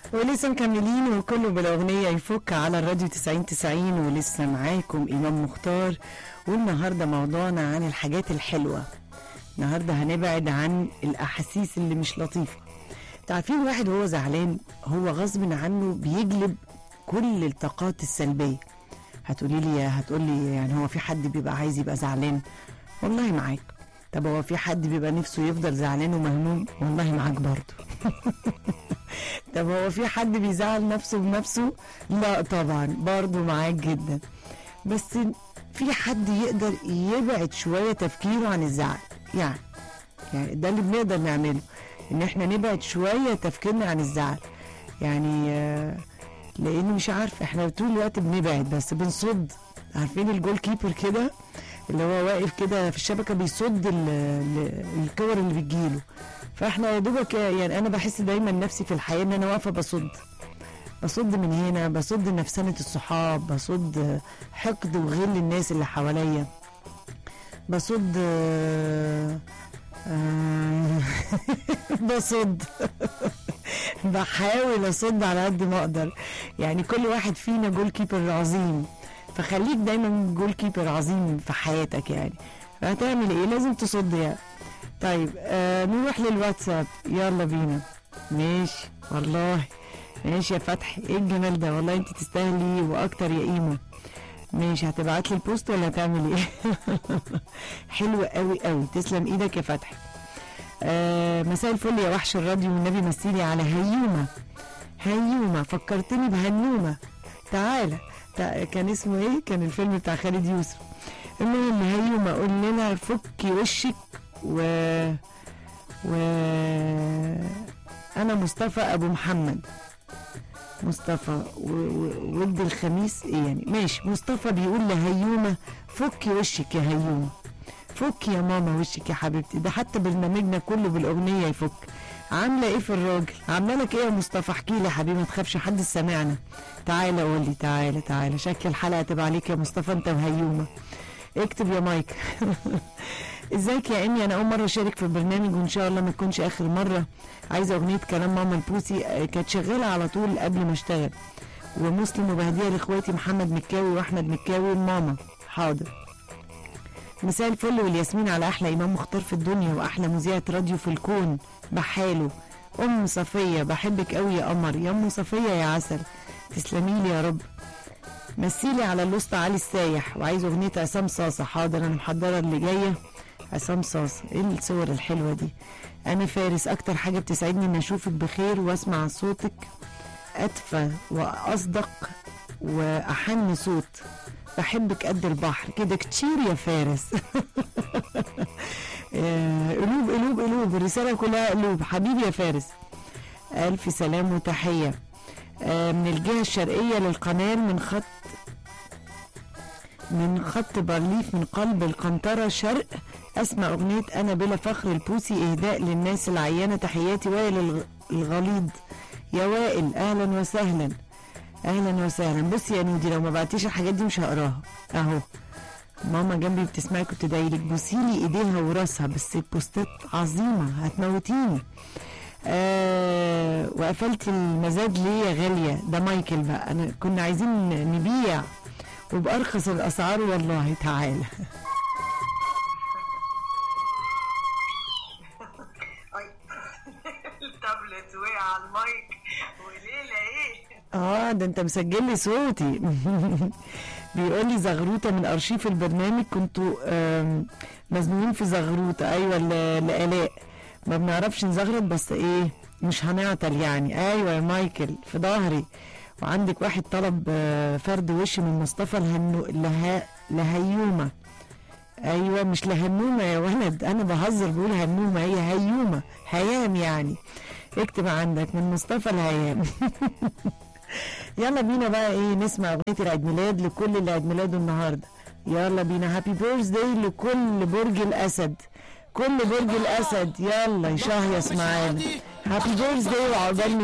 ولسه مكملين وكله بالاغنيه يفك على الراديو 90 90 ولسه معاكم امام مختار والنهارده موضوعنا عن الحاجات الحلوه النهارده هنبعد عن الاحاسيس اللي مش لطيفه تعرفين الواحد وهو زعلان هو غصب عنه بيجلب كل الطاقات السلبيه هتقولي لي هتقول لي يعني هو في حد بيبقى عايز يبقى زعلان والله معاك طب هو في حد بيبقى نفسه يفضل زعلان ومهموم والله معاك برضه طب هو في حد بيزعل نفسه بنفسه لا طبعا برضه معاك جدا بس في حد يقدر يبعد شويه تفكيره عن الزعل يعني يعني ده اللي بنقدر نعمله ان احنا نبعد شويه تفكيرنا عن الزعل يعني آه، لان مش عارف احنا طول الوقت بنبعد بس بنصد عارفين الجول كيبر كده اللي هو واقف كده في الشبكه بيصد ال- ال- الكور اللي بتجيله فاحنا يا دوبك يعني انا بحس دايما نفسي في الحياه ان انا واقفه بصد بصد من هنا بصد نفسنة الصحاب بصد حقد وغل الناس اللي حواليا بصد آه، آه، بصد بحاول اصد على قد ما اقدر يعني كل واحد فينا جول كيبر عظيم فخليك دايما جول كيبر عظيم في حياتك يعني هتعمل ايه لازم تصد يعني طيب آه نروح للواتساب يلا بينا ماشي والله ماشي يا فتحي ايه الجمال ده والله انت تستاهلي واكتر يا ايمو ماشي هتبعت لي البوست ولا هتعمل ايه حلو قوي قوي تسلم ايدك يا فتحي آه مساء الفل يا وحش الراديو والنبي مثيلي على هيومه هيومه فكرتني بهنومه تعالى تع... كان اسمه ايه كان الفيلم بتاع خالد يوسف المهم هيومه قول لنا فكي وشك و و انا مصطفى ابو محمد مصطفى و- و- ود الخميس ايه يعني ماشي مصطفى بيقول لهيومه فكي وشك يا هيومه فكي يا ماما وشك يا حبيبتي ده حتى برنامجنا كله بالاغنيه يفك عامله ايه في الراجل عامله لك ايه يا مصطفى احكي لي يا حبيبي ما تخافش حد سمعنا تعالى قول لي تعالى تعالى شكل الحلقه تبقى عليك يا مصطفى انت وهيومه اكتب يا مايك ازيك يا امي انا اول مره اشارك في البرنامج وان شاء الله ما تكونش اخر مره عايزه اغنيه كلام ماما البوسي آه، كانت شغاله على طول قبل ما اشتغل ومسلم وبهديها لاخواتي محمد مكاوي واحمد مكاوي وماما حاضر مساء الفل والياسمين على احلى امام مختار في الدنيا واحلى مذيعه راديو في الكون بحاله ام صفيه بحبك قوي يا قمر يا ام صفيه يا عسل تسلمي لي يا رب مثيلي على الوسطى علي السايح وعايز اغنيه عصام صاصه حاضر انا محضره اللي جايه عصام صاصه ايه الصور الحلوه دي انا فارس اكتر حاجه بتسعدني ان اشوفك بخير واسمع صوتك ادفى واصدق واحن صوت بحبك قد البحر كده كتير يا فارس آه، قلوب قلوب قلوب الرساله كلها قلوب حبيبي يا فارس الف سلام وتحيه آه، من الجهه الشرقيه للقناه من خط من خط بارليف من قلب القنطرة شرق أسمع أغنية أنا بلا فخر البوسي إهداء للناس العيانة تحياتي وائل الغ- الغليظ يا وائل أهلا وسهلا أهلا وسهلا بصي يا نودي لو ما بعتيش الحاجات دي مش هقراها أهو ماما جنبي بتسمعك وتدعي لك بوسيلي ايديها وراسها بس البوستات عظيمه هتموتيني آه وقفلت المزاد ليه يا غاليه ده مايكل بقى انا كنا عايزين نبيع وبأرخص الأسعار والله تعالى أي التابلت وقع على المايك وليلة ايه اه ده انت مسجل لي صوتي بيقول لي زغروطه من ارشيف البرنامج كنتوا آم، مزنوقين في زغروطه ايوه ل- لالاء ما بنعرفش نزغرط بس ايه مش هنعطل يعني ايوه يا مايكل في ظهري وعندك واحد طلب آه، فرد وش من مصطفى الهنو لها لهيومه ايوه مش لهنومه يا ولد انا بهزر بقول هنومه هي هيومه هيام يعني اكتب عندك من مصطفى الهيام يلا بينا بقى ايه نسمع اغنيه العيد ميلاد لكل اللي عيد ميلاده النهارده يلا بينا هابي بيرث داي لكل برج الاسد كل برج الاسد يلا يشهيص معانا هابي بيرث داي وعقبال